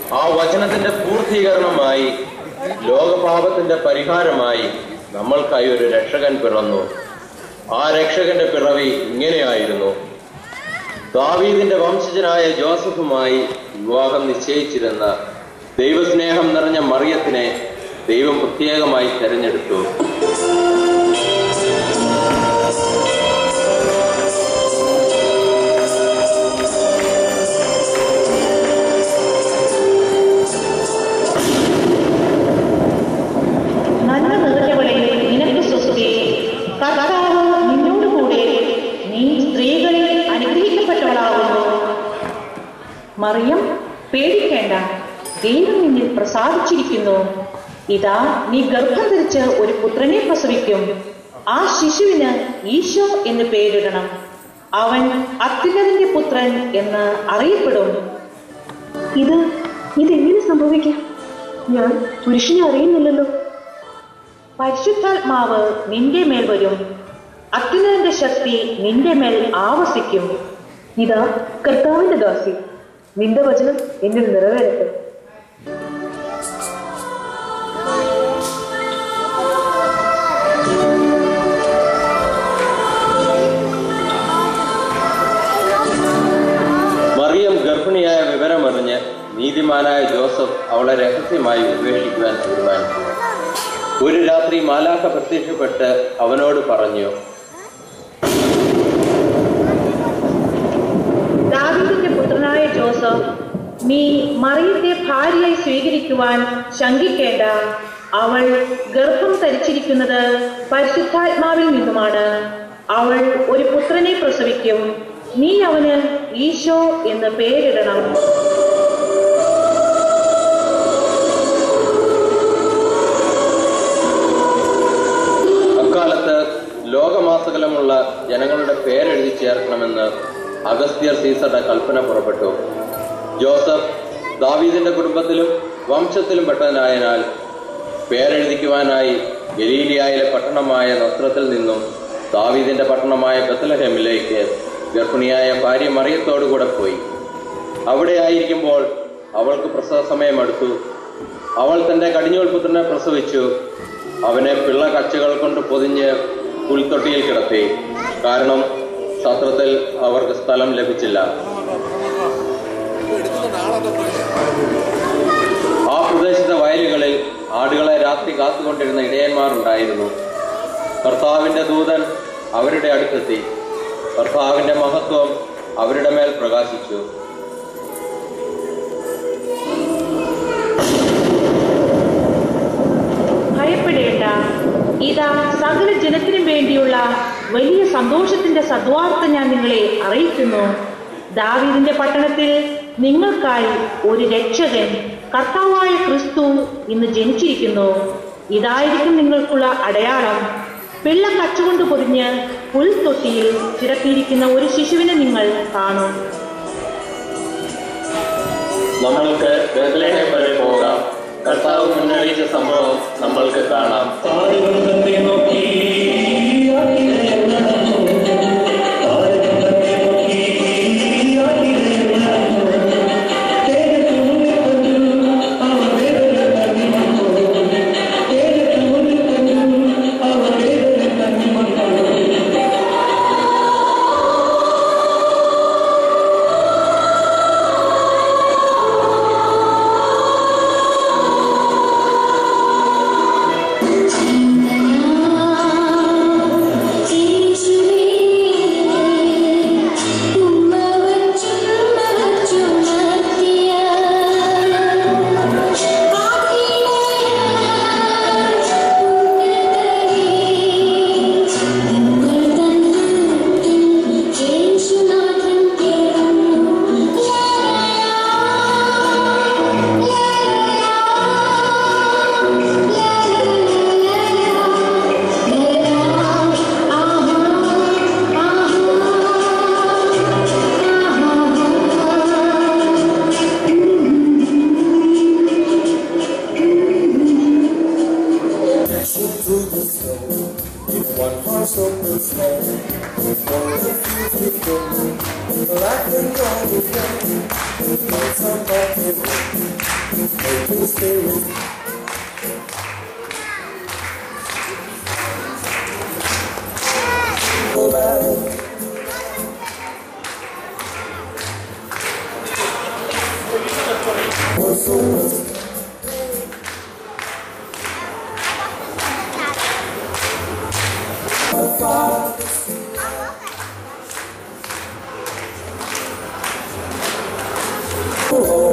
ആ വചനത്തിന്റെ പൂർത്തീകരണമായി ലോകപാപത്തിന്റെ പരിഹാരമായി നമ്മൾക്കായി ഒരു രക്ഷകൻ പിറന്നു ആ രക്ഷകന്റെ പിറവി ഇങ്ങനെയായിരുന്നു ദാവീദിന്റെ വംശജനായ ജോസഫുമായി വിവാഹം നിശ്ചയിച്ചിരുന്ന ദൈവസ്നേഹം നിറഞ്ഞ മറിയത്തിനെ ദൈവം പ്രത്യേകമായി തെരഞ്ഞെടുത്തു നന്മ നിറഞ്ഞവളെ നിനക്ക് സ്വസ്തി കർത്താവ് നിന്നോടുകൂടെ നീ സ്ത്രീകളിൽ അനുഗ്രഹിക്കപ്പെട്ടവളാകുന്നു മറിയം പേടിക്കേണ്ട ദൈവം നിന്നിൽ പ്രസാദിച്ചിരിക്കുന്നു ഇതാ നീ ഗർഭം ധരിച്ച് ഒരു പുത്രനെ പ്രസവിക്കും ആ ശിശുവിന് ഈശോ എന്ന് പേരിടണം അവൻ അത്യുന്നതിന്റെ പുത്രൻ എന്ന് അറിയപ്പെടും ഇത് ഇതെങ്ങനെ സംഭവിക്കാം ഞാൻ പുരുഷനെ അറിയുന്നില്ലല്ലോ പരിശുദ്ധാത്മാവ് നിന്റെ മേൽ വരും അത്യുന്നതിന്റെ ശക്തി നിന്റെ മേൽ ആവസിക്കും ഇതാ കർത്താവിന്റെ ദാസി നിന്റെ വചനം എന്നിൽ നിറവേറട്ടെ മറിയം ഗർഭിണിയായ വിവരമറിഞ്ഞ് നീതിമാനായ ജോസഫ് അവളെ രഹസ്യമായി ഉപേക്ഷിക്കുവാൻ തീരുമാനിച്ചു ഒരു രാത്രി മാലാഖ പ്രത്യക്ഷപ്പെട്ട് അവനോട് പറഞ്ഞു ദാവീദിന്റെ പുത്രനായ ജോസഫ് നീ മറിയത്തെ ഭാര്യയായി സ്വീകരിക്കുവാൻ ശങ്കിക്കേണ്ട അവൾ ഗർഭം ധരിച്ചിരിക്കുന്നത് പരിശുദ്ധാത്മാവിൽ നിന്നുമാണ് അവൾ ഒരു പുത്രനെ പ്രസവിക്കും നീ അവന് ഈശോ എന്ന് പേരിടണം അക്കാലത്ത് ലോകമാസകലമുള്ള ജനങ്ങളുടെ പേരെഴുതി ചേർക്കണമെന്ന് അഗസ്ത്യർ സീസറുടെ കൽപ്പന പുറപ്പെട്ടു ജോസഫ് ദാവീദിന്റെ കുടുംബത്തിലും വംശത്തിലും പെട്ടവനായതിനാൽ പേരെഴുതിക്കുവാനായി ഗലീലിയായിലെ പട്ടണമായ നസ്രത്തിൽ നിന്നും ദാവീദിന്റെ പട്ടണമായ ബത്തലഹേമിലേക്ക് ഗർഭിണിയായ ഭാര്യ മറിയത്തോടുകൂടെ പോയി അവിടെ ആയിരിക്കുമ്പോൾ അവൾക്ക് പ്രസവ സമയം അടുത്തു അവൾ തന്റെ കടിഞ്ഞൂൽ പുത്രനെ പ്രസവിച്ചു അവനെ പിള്ള കച്ചകൾ കൊണ്ട് പൊതിഞ്ഞ് പുൽത്തൊട്ടിയിൽ കിടത്തി കാരണം സത്രത്തിൽ അവർക്ക് സ്ഥലം ലഭിച്ചില്ല ആ പ്രദേശത്തെ വയലുകളിൽ ആടുകളെ രാത്രി കാത്തുകൊണ്ടിരുന്ന ഇടയന്മാർ ഉണ്ടായിരുന്നു കർത്താവിന്റെ ദൂതൻ അവരുടെ അടുത്തെത്തി കർത്താവിന്റെ മഹത്വം അവരുടെ മേൽ പ്രകാശിച്ചു ഭയപ്പെടേണ്ട ഇതാ സകല ജനത്തിനും വേണ്ടിയുള്ള വലിയ സന്തോഷത്തിന്റെ സദ്വാർത്ത ഞാൻ നിങ്ങളെ അറിയിക്കുന്നു ദാവീദിന്റെ പട്ടണത്തിൽ നിങ്ങൾക്കായി ഒരു രക്ഷകൻ കർത്താവായ ക്രിസ്തു ഇന്ന് ജനിച്ചിരിക്കുന്നു ഇതായിരിക്കും നിങ്ങൾക്കുള്ള അടയാളം പിള്ള കച്ചുകൊണ്ട് പൊതിഞ്ഞ് പുൽത്തൊട്ടിയിൽ കിടത്തിയിരിക്കുന്ന ഒരു ശിശുവിനെ നിങ്ങൾ കാണും നമ്മൾക്ക് ബേത്ലഹേം വരെ പോകാം കർത്താവ് മുന്നറിയിച്ച സംഭവം നമ്മൾക്ക് കാണാം താരകത്തെ നോക്കി യേശുവേ Oh,